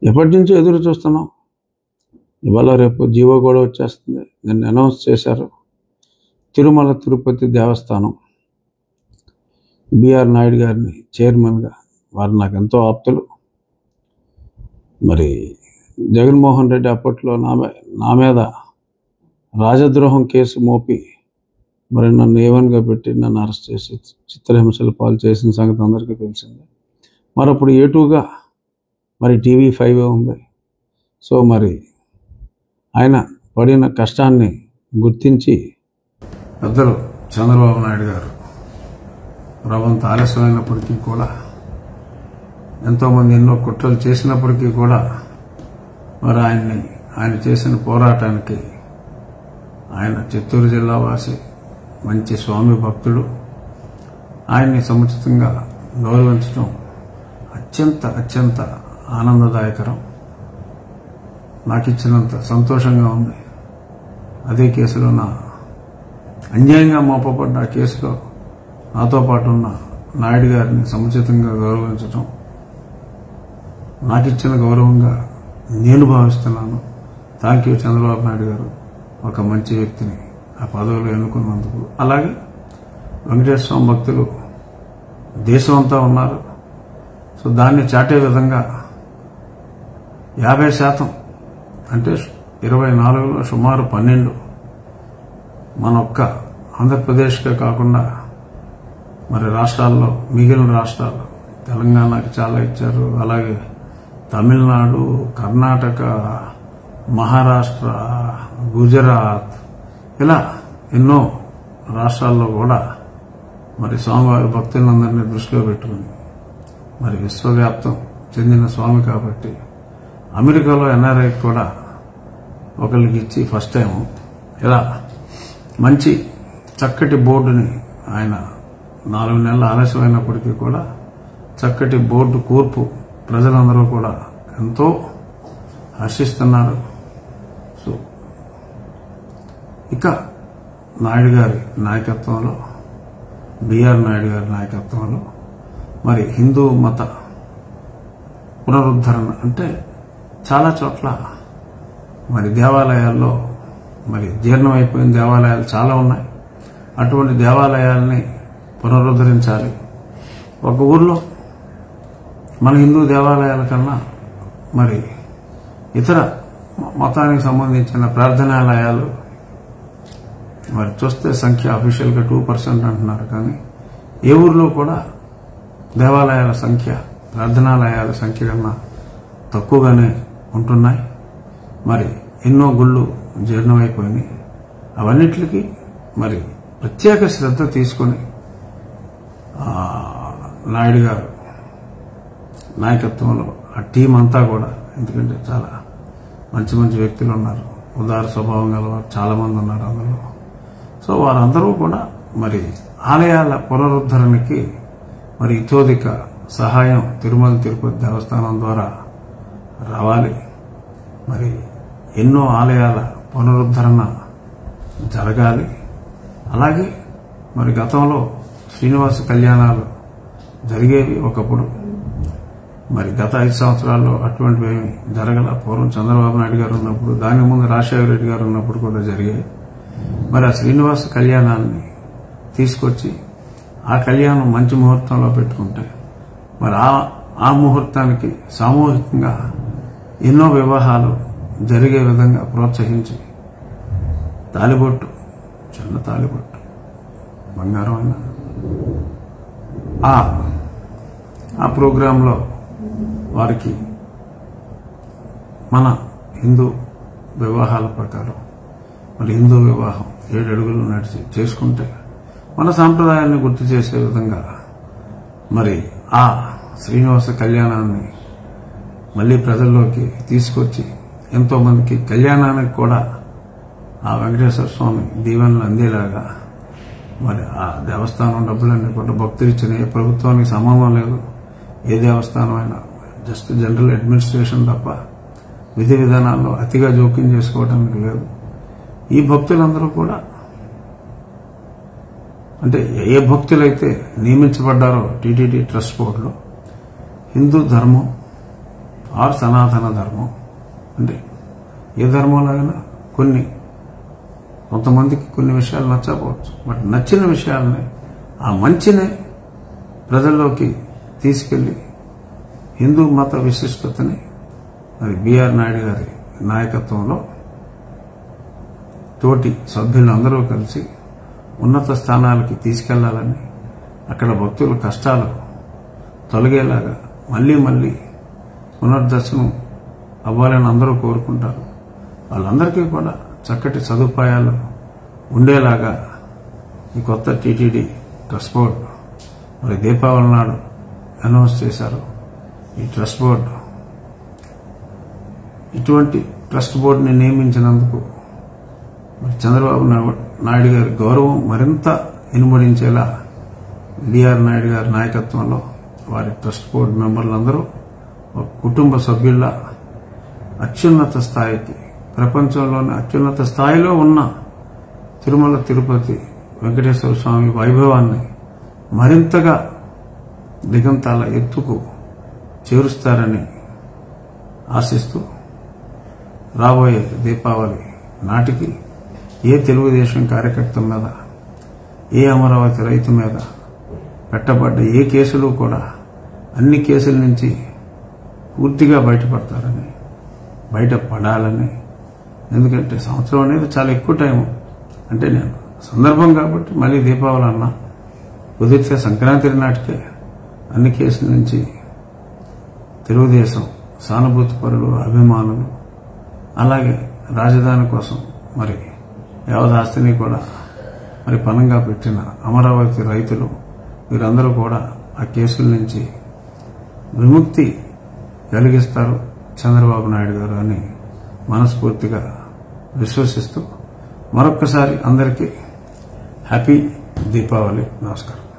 ఎప్పటి నుంచో ఎదురు చూస్తున్నాం ఇవాళ రేపు జీవో కూడా వచ్చేస్తుంది నిన్న అనౌన్స్ చేశారు తిరుమల తిరుపతి దేవస్థానం బిఆర్ నాయుడు గారిని చైర్మన్గా వారు నాకు ఎంతో ఆప్తులు మరి జగన్మోహన్ రెడ్డి అప్పట్లో నా మీ- నా మీద రాజద్రోహం కేసు మోపి మరి నన్ను ఏవన్గా పెట్టి నన్ను అరెస్ట్ చేసి చిత్రహింసలు పాలు చేసిన సంగతి అందరికీ తెలిసిందే మరి అప్పుడు ఏటుగా మరి టీవీ ఫైవ్ ఉంది సో మరి ఆయన పడిన కష్టాన్ని గుర్తించి పెద్దలు చంద్రబాబు నాయుడు గారు రవంత ఆలస్యమైనప్పటికీ కూడా ఎంతోమంది ఎన్నో కుట్రలు చేసినప్పటికీ కూడా మరి ఆయన్ని ఆయన చేసిన పోరాటానికి ఆయన చిత్తూరు జిల్లా వాసి మంచి స్వామి భక్తుడు ఆయన్ని సముచితంగా గౌరవించడం అత్యంత అత్యంత ఆనందదాయకరం నాకు ఇచ్చినంత సంతోషంగా ఉంది అదే కేసులో నా అన్యాయంగా మోపబడ్డ ఆ కేసులో నాతో పాటు ఉన్న నాయుడు గారిని సముచితంగా గౌరవించడం నాకు ఇచ్చిన గౌరవంగా నేను భావిస్తున్నాను థ్యాంక్ యూ చంద్రబాబు నాయుడు గారు ఒక మంచి వ్యక్తిని ఆ పదవిలో ఎన్నుకున్నందుకు అలాగే వెంకటేశ్వర స్వామి భక్తులు దేశం అంతా ఉన్నారు సో దాన్ని చాటే విధంగా యాభై శాతం అంటే ఇరవై నాలుగులో సుమారు పన్నెండు మన ఒక్క ఆంధ్రప్రదేశ్కే కాకుండా మరి రాష్ట్రాల్లో మిగిలిన రాష్ట్రాలు తెలంగాణకి చాలా ఇచ్చారు అలాగే తమిళనాడు కర్ణాటక మహారాష్ట్ర గుజరాత్ ఇలా ఎన్నో రాష్ట్రాల్లో కూడా మరి స్వామివారి భక్తులందరినీ దృష్టిలో పెట్టుకుని మరి విశ్వవ్యాప్తం చెందిన స్వామి కాబట్టి అమెరికాలో ఎన్ఆర్ఐ కూడా ఒకరికి ఇచ్చి ఫస్ట్ టైం ఇలా మంచి చక్కటి బోర్డుని ఆయన నాలుగు నెలల ఆలస్యమైనప్పటికీ కూడా చక్కటి బోర్డు కూర్పు ప్రజలందరూ కూడా ఎంతో హర్షిస్తున్నారు సో ఇక నాయుడు గారి నాయకత్వంలో బిఆర్ నాయుడు గారి నాయకత్వంలో మరి హిందూ మత పునరుద్ధరణ అంటే చాలా చోట్ల మరి దేవాలయాల్లో మరి జీర్ణమైపోయిన దేవాలయాలు చాలా ఉన్నాయి అటువంటి దేవాలయాల్ని పునరుద్ధరించాలి ఒక ఊర్లో మన హిందూ దేవాలయాల కన్నా మరి ఇతర మతానికి సంబంధించిన ప్రార్థనాలయాలు మరి చూస్తే సంఖ్య అఫీషియల్గా టూ పర్సెంట్ అంటున్నారు కానీ ఏ ఊర్లో కూడా దేవాలయాల సంఖ్య ప్రార్థనాలయాల సంఖ్య కన్నా తక్కువగానే ఉంటున్నాయి మరి ఎన్నో గుళ్ళు జీర్ణమైపోయినాయి అవన్నిటికి మరి ప్రత్యేక శ్రద్ధ తీసుకొని ఆ, నాయుడు గారు నాయకత్వంలో ఆ టీం అంతా కూడా ఎందుకంటే చాలా మంచి మంచి వ్యక్తులు ఉన్నారు ఉదార స్వభావం గలవారు చాలా మంది ఉన్నారు అందులో సో వారందరూ కూడా మరి ఆలయాల పునరుద్ధరణకి మరి ఇతోదిక సహాయం తిరుమల తిరుపతి దేవస్థానం ద్వారా రావాలి మరి ఎన్నో ఆలయాల పునరుద్ధరణ జరగాలి అలాగే మరి గతంలో శ్రీనివాస కళ్యాణాలు జరిగేవి ఒకప్పుడు మరి గత ఐదు సంవత్సరాల్లో అటువంటివి ఏమి జరగల పూర్వం చంద్రబాబు నాయుడు గారు ఉన్నప్పుడు దాని ముందు రాజశేఖర రెడ్డి గారు ఉన్నప్పుడు కూడా జరిగాయి మరి ఆ శ్రీనివాస కళ్యాణాన్ని తీసుకొచ్చి ఆ కళ్యాణం మంచి ముహూర్తంలో పెట్టుకుంటే మరి ఆ ఆ ముహూర్తానికి సామూహికంగా ఎన్నో వివాహాలు జరిగే విధంగా ప్రోత్సహించి తాలిబొట్టు చిన్న తాలిబొట్టు బంగారం అయినా ఆ ఆ ప్రోగ్రాంలో వారికి మన హిందూ వివాహాల ప్రకారం మరి హిందూ వివాహం ఏడు అడుగులు నడిచి చేసుకుంటే మన సాంప్రదాయాన్ని గుర్తు చేసే విధంగా మరి ఆ శ్రీనివాస కళ్యాణాన్ని మళ్ళీ ప్రజల్లోకి తీసుకొచ్చి ఎంతో మందికి కళ్యాణానికి కూడా ఆ వెంకటేశ్వర స్వామి దీవెనలు అందేలాగా మరి ఆ దేవస్థానం డబ్బులన్నీ కూడా భక్తులు ఇచ్చిన ఏ ప్రభుత్వానికి సంబంధం లేదు ఏ దేవస్థానం అయినా జస్ట్ జనరల్ అడ్మినిస్ట్రేషన్ తప్ప విధి విధానాల్లో అతిగా జోక్యం చేసుకోవడానికి లేదు ఈ భక్తులందరూ కూడా అంటే ఏ భక్తులైతే నియమించబడ్డారో టీటీడీ ట్రస్ట్ బోర్డులో హిందూ ధర్మం ఆర్ సనాతన ధర్మం అంటే ఏ ధర్మంలో అయినా కొన్ని కొంతమందికి కొన్ని విషయాలు నచ్చకపోవచ్చు బట్ నచ్చిన విషయాలని ఆ మంచినే ప్రజల్లోకి తీసుకెళ్లి హిందూ మత విశిష్టతని మరి బిఆర్ నాయుడు గారి నాయకత్వంలో తోటి సభ్యులందరూ కలిసి ఉన్నత స్థానాలకి తీసుకెళ్లాలని అక్కడ భక్తుల కష్టాలు తొలగేలాగా మళ్లీ మళ్లీ పునర్దర్శనం అవ్వాలని అందరూ కోరుకుంటారు వాళ్ళందరికీ కూడా చక్కటి సదుపాయాలు ఉండేలాగా ఈ కొత్త టీటీడీ ట్రస్ట్ బోర్డు మరి దీపావళి నాడు అనౌన్స్ చేశారు ఈ ట్రస్ట్ బోర్డు ఇటువంటి ట్రస్ట్ బోర్డుని నియమించినందుకు మరి చంద్రబాబు నాయుడు నాయుడు గారి గౌరవం మరింత ఇనుమడించేలా బిఆర్ నాయుడు గారి నాయకత్వంలో వారి ట్రస్ట్ బోర్డు మెంబర్లందరూ ఒక కుటుంబ సభ్యుల అత్యున్నత స్థాయికి ప్రపంచంలోని అత్యున్నత స్థాయిలో ఉన్న తిరుమల తిరుపతి వెంకటేశ్వర స్వామి వైభవాన్ని మరింతగా దిగంతాల ఎత్తుకు చేరుస్తారని ఆశిస్తూ రాబోయే దీపావళి నాటికి ఏ తెలుగుదేశం కార్యకర్త మీద ఏ అమరావతి రైతు మీద పెట్టబడ్డ ఏ కేసులు కూడా అన్ని కేసుల నుంచి పూర్తిగా బయటపడతారని బయటపడాలని ఎందుకంటే సంవత్సరం అనేది చాలా ఎక్కువ టైం అంటే నేను సందర్భం కాబట్టి మళ్ళీ దీపావళి అన్నా కుదిరితే సంక్రాంతి నాటికే అన్ని కేసుల నుంచి తెలుగుదేశం సానుభూతి పరులు అభిమానులు అలాగే రాజధాని కోసం మరి యావదాస్తిని కూడా మరి పనంగా పెట్టిన అమరావతి రైతులు వీరందరూ కూడా ఆ కేసుల నుంచి విముక్తి కలిగిస్తారు చంద్రబాబు నాయుడు గారు అని మనస్ఫూర్తిగా విశ్వసిస్తూ మరొక్కసారి అందరికీ హ్యాపీ దీపావళి నమస్కారం